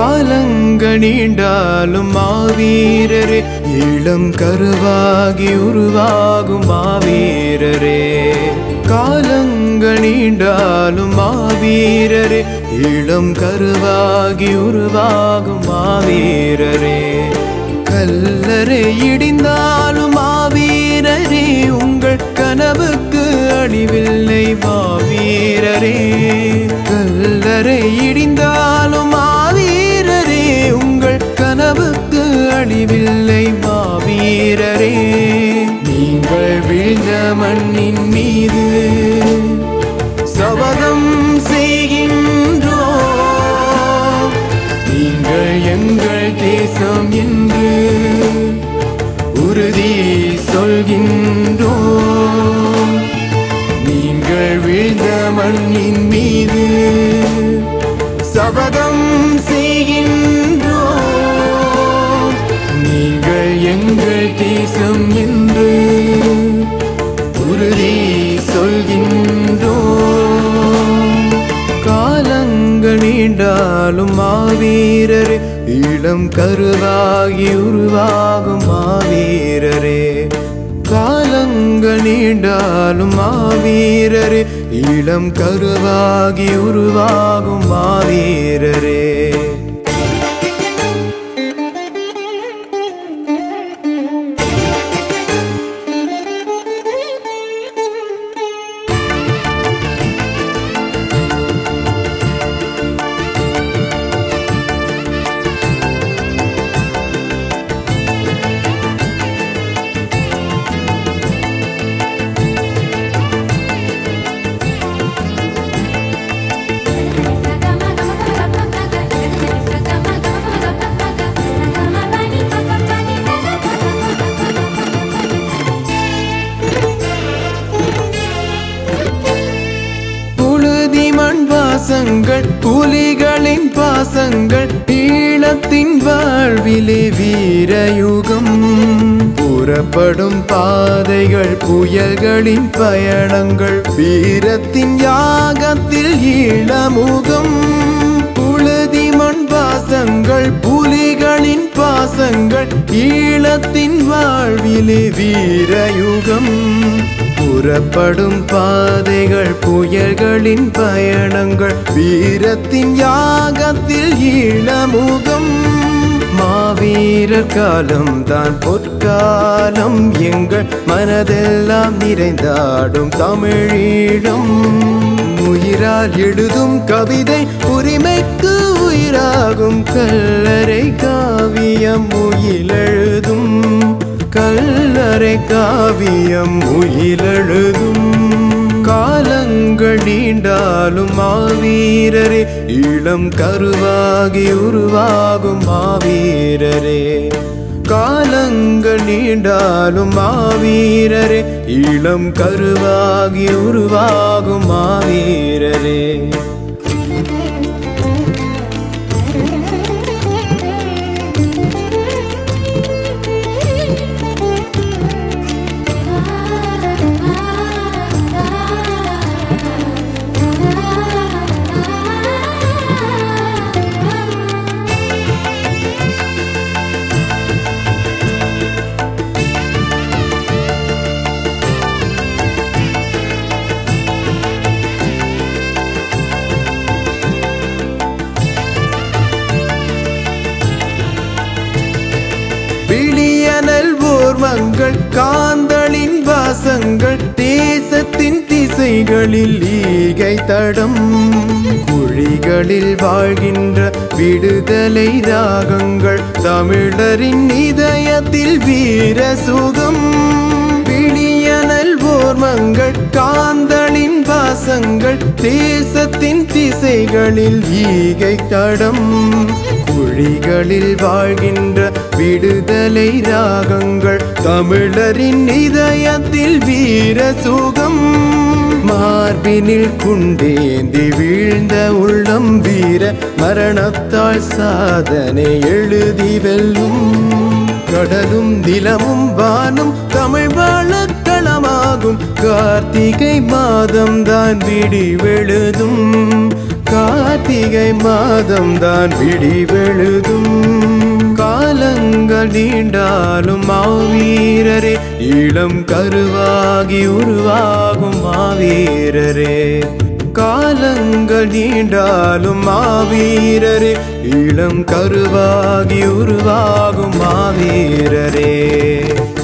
காலங்கள் நீண்டாலும் மாவீரரே இளம் கருவாகி உருவாகும் மாவீரரே காலங்கள் நீண்டாலும் மாவீரரே இளம் கருவாகி உருவாகும் மாவீரரே கல்லறை இடிந்தாலும் மாவீரரே உங்கள் கனவுக்கு அழிவில்லை மாவீரரே கல்லறை இடிந்தாலும் மாவீரரே உங்கள் கனவுக்கு அழிவில்லை மாவீரரே நீங்கள் வீழ்ந்த மண்ணின் மீது சபதம் செய்கின்றோம் நீங்கள் எங்கள் தேசம் என்று உறுதி சொல்கின்றோம் நீங்கள் வீழ்ந்த மண்ணின் மீது சபதம் செய்கின்றோம் நீங்கள் எங்கள் தேசம் என்று உறுதி சொல்கின்றோம் காலங்கள் நீண்டாலும் மாவீரரே இளம் கருவாகி உருவாகும் மாவீரரே காலங்கள் நீண்டாலும் மாவீரரே இளம் கருவாகி உருவாகும் மாவீரரே புழுதி மண் வாசங்கள் புலிகளின் பாசங்கள் ஈழத்தின் வாழ்விலே வீரயுகம் புறப்படும் பாதைகள் புயல்களின் பயணங்கள் வீரத்தின் யாகத்தில் ஈழமுகம் புழுதி மண் வாசங்கள் புலிகளின் பாசங்கள் ஈழத்தின் வாழ்விலே வீரயுகம் புறப்படும் பாதைகள் புயல்களின் பயணங்கள் வீரத்தின் யாகத்தில் ஈழமுகம் மாவீரர் காலம் தான் பொற்காலம் எங்கள் மனதெல்லாம் நிறைந்தாடும் தமிழீழம் உயிரால் எழுதும் கவிதை உரிமைக்கு உயிராகும் கல்லறை காவியம் உயிலெழுதும் கல்லறை காவியம் உயிலெழுதும் காலங்கள் நீண்டாலும் மாவீரரே இளம் கருவாகி உருவாகும் மாவீரரே காலங்கள் நீண்டாலும் மாவீரரே இளம் கருவாகி உருவாகும் மாவீரரே விழியனல் ஓர்மங்கள் காந்தளின் வாசங்கள் தேசத்தின் திசைகளில் ஈகை தடம் குழிகளில் வாழ்கின்ற விடுதலை ராகங்கள் தமிழரின் இதயத்தில் வீர சுகம் விழியனல் ஓர்மங்கள் காந்தளின் வாசங்கள் தேசத்தின் திசைகளில் ஈகை தடம் குழிகளில் வாழ்கின்ற விடுதலை ராகங்கள் தமிழரின் இதயத்தில் வீர சுகம் மார்பினில் குண்டேந்தி வீழ்ந்த உள்ளம் வீர மரணத்தால் சாதனை எழுதி வெல்லும் கடலும் நிலமும் வானும் தமிழ் வாழக்களமாகும் கார்த்திகை மாதம் தான் விடி வெழுதும் கால கார்த்திகை மாதம் தான் விடிவெழுதும் காலங்கள் நீண்டாலும் மாவீரரே இளம் கருவாகி உருவாகும் மாவீரரே காலங்கள் நீண்டாலும் மாவீரரே இளம் கருவாகி உருவாகும் மாவீரரே